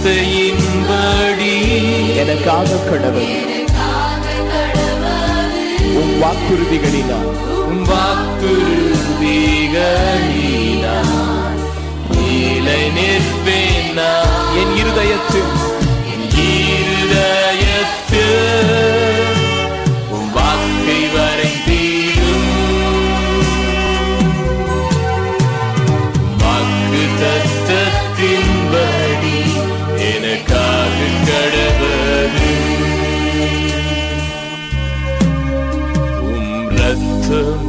வார்த்தையின்படி எனக்காக கடவுள் உம் வாக்குறுதிகளினால் உம் வாக்குறுதிகளினால் நிலை நிற்பேன் நான் என் இருதயத்தில் இருதயத்தில் உம் வாக்கை வரைந்தீரும் வாக்கு தத்தத்தின்படி எனக்காக கடவது உம் ரத்தம்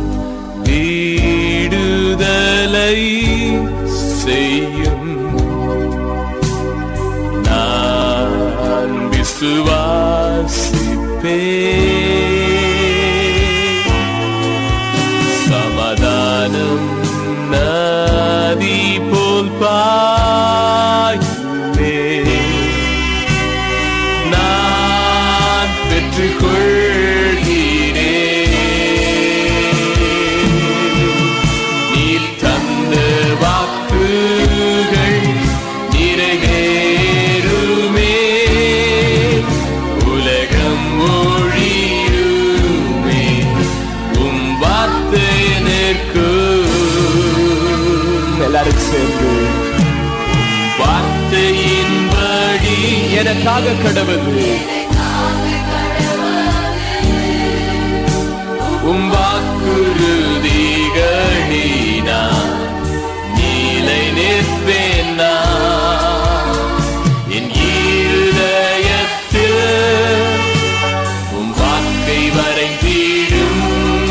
வீடுதலை செய்யும் நான் விசுவாசிப்பே சமாதானம் நதி போல் பாயுமே நான் பெற்றுக்கொள்கிறேன் நீர் தந்த வாக்குகள் நிறைவேறுமே உலகம் ஒழியுமே உம் வார்த்தை நிற்கும் எல்லாரும் சேர்ந்து வார்த்தையின்படி எனக்காக கடவுள் உம் வாக்குறுதிகளினா நீலை நிற்பேன் நான். என் இருதயத்தில் உம் வாக்கை வரைந்திடும்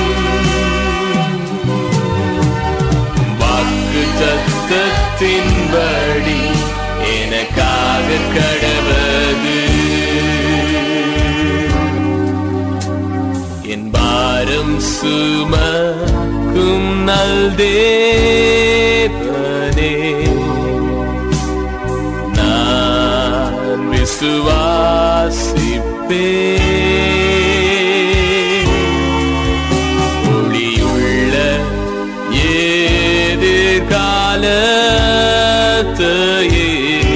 உம் வாக்கு தத்தத்தின்படி எனக்காக கடவது என் பாரம் சுமக்கும் நல்தேவனே நான் விசுவாசிப்பே ஒளியுள்ள எதிர்காலத்தையே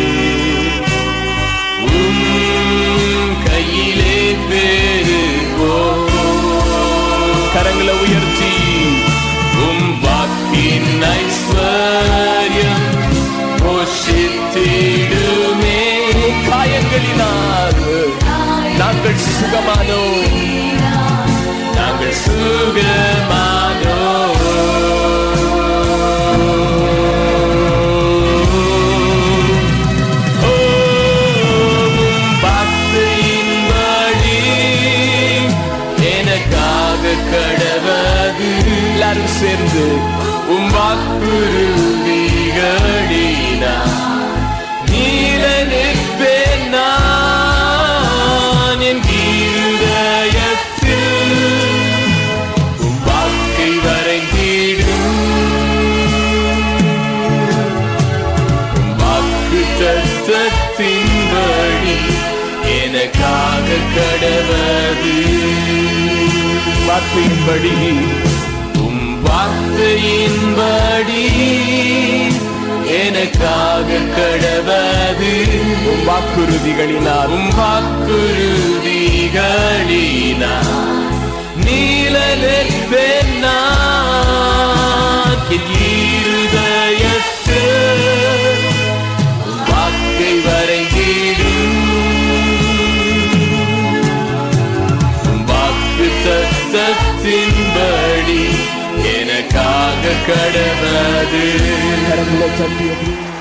உம் கையிலே பெறுவோ கரங்களை உயர்த்தி உம் வாக்கின் ஐஸ்வர்யம் போஷித்திடுமே காயங்களினால் நாங்கள் சுகமானோம் நாங்கள் சுகமானோ ஓ, உம் வார்த்தையின்படி எனக்காக கடவது எல்லாரும் சேர்ந்து உம் வாக்குறுதிகளினா நீல நிற்பேன் நான் என் இருதயத்தில் உம் வாக்கை வரைந்திடும் உம் வாக்கு தத்தத்தின்படி எனக்காக கடவது வார்த்தையின்படி உம் வார்த்தையின்படி எனக்காக கடவது உம் வாக்குறுதிகளினால் உம் வாக்குறுதிகளினா நீலனெற்பேன் நான் என் இருதயத்தில் உம் வாக்கை வரைந்திடும் உம் வாக்கு தத்தத்தின்படி எனக்காக கடவது கரங்களை தட்டி